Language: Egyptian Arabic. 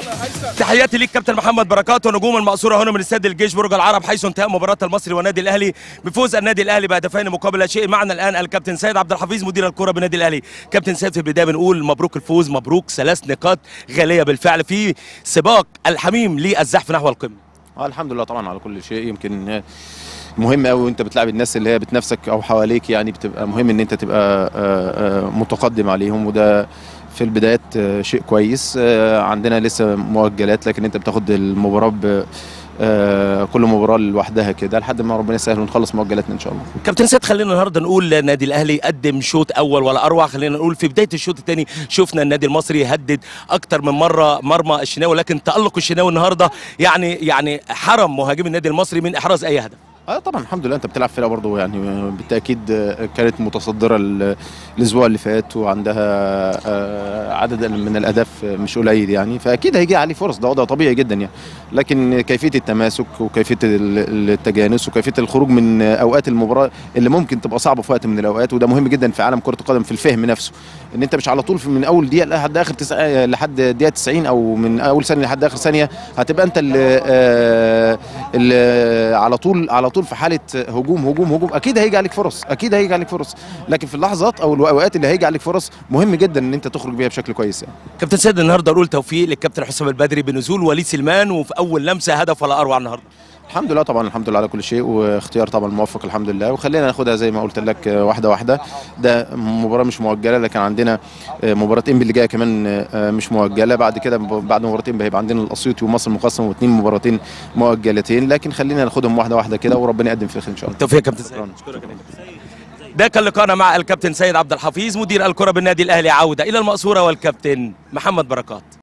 تحياتي ليك كابتن محمد بركات ونجوم المقصوره هنا من استاد الجيش برج العرب حيث انتهى مباراه المصري والنادي الاهلي بفوز النادي الاهلي بهدفين مقابل لا شيء معنا الان الكابتن سيد عبد الحفيظ مدير الكره بالنادي الاهلي كابتن سيد في البدايه بنقول مبروك الفوز مبروك ثلاث نقاط غاليه بالفعل في سباق الحميم للزحف نحو القمه اه الحمد لله طبعا على كل شيء يمكن مهم قوي وانت بتلعب الناس اللي هي بتنافسك او حواليك يعني بتبقى مهم ان انت تبقى آه، آه، متقدم عليهم وده في البدايات آه، شيء كويس آه، عندنا لسه مؤجلات لكن انت بتاخد المباراه ب آه، كل مباراه لوحدها كده لحد ما ربنا يسهل ونخلص مؤجلاتنا ان شاء الله كابتن سيد خلينا النهارده نقول النادي الاهلي قدم شوط اول ولا اروع خلينا نقول في بدايه الشوط الثاني شفنا النادي المصري يهدد اكتر من مره مرمى الشناوي لكن تالق الشناوي النهارده يعني يعني حرم مهاجم النادي المصري من احراز اي هدف اه طبعا الحمد لله انت بتلعب فرقه برضه يعني بالتاكيد كانت متصدره ال- الاسبوع اللي فات وعندها آه، عدد من الاهداف مش قليل يعني فاكيد هيجي عليه فرص ده وضع طبيعي جدا يعني لكن كيفيه التماسك وكيفيه ال- التجانس وكيفيه الخروج من اوقات المباراه اللي ممكن تبقى صعبه في وقت من الاوقات وده مهم جدا في عالم كره القدم في الفهم نفسه ان انت مش على طول في- من اول دقيقه لحد اخر تسع لحد دقيقه 90 او من اول ثانيه لحد اخر ثانيه هتبقى انت اللي, آه، اللي على طول على طول في حاله هجوم هجوم هجوم اكيد هيجي عليك فرص اكيد هيجي عليك فرص لكن في اللحظات او الاوقات اللي هيجي عليك فرص مهم جدا ان انت تخرج بيها بشكل كويس يعني كابتن سيد النهارده نقول توفيق للكابتن حسام البدري بنزول وليد سلمان وفي اول لمسه هدف ولا اروع النهارده الحمد لله طبعا الحمد لله على كل شيء واختيار طبعا موفق الحمد لله وخلينا ناخدها زي ما قلت لك آه، واحده واحده ده مباراه مش مؤجله لكن عندنا آه، مباراه انبي اللي جايه كمان آه، مش مؤجله بعد كده ب- بعد مباراه انبي هيبقى عندنا الاسيوطي ومصر المقسم واثنين مباراتين مؤجلتين لكن خلينا ناخدهم واحده واحده كده وربنا يقدم في الخير ان شاء الله توفيق يا كابتن سيد شكراً. أشكرك يا كابتن. ده كان لقاءنا مع الكابتن سيد عبد الحفيظ مدير الكره بالنادي الاهلي عوده الى المقصوره والكابتن محمد بركات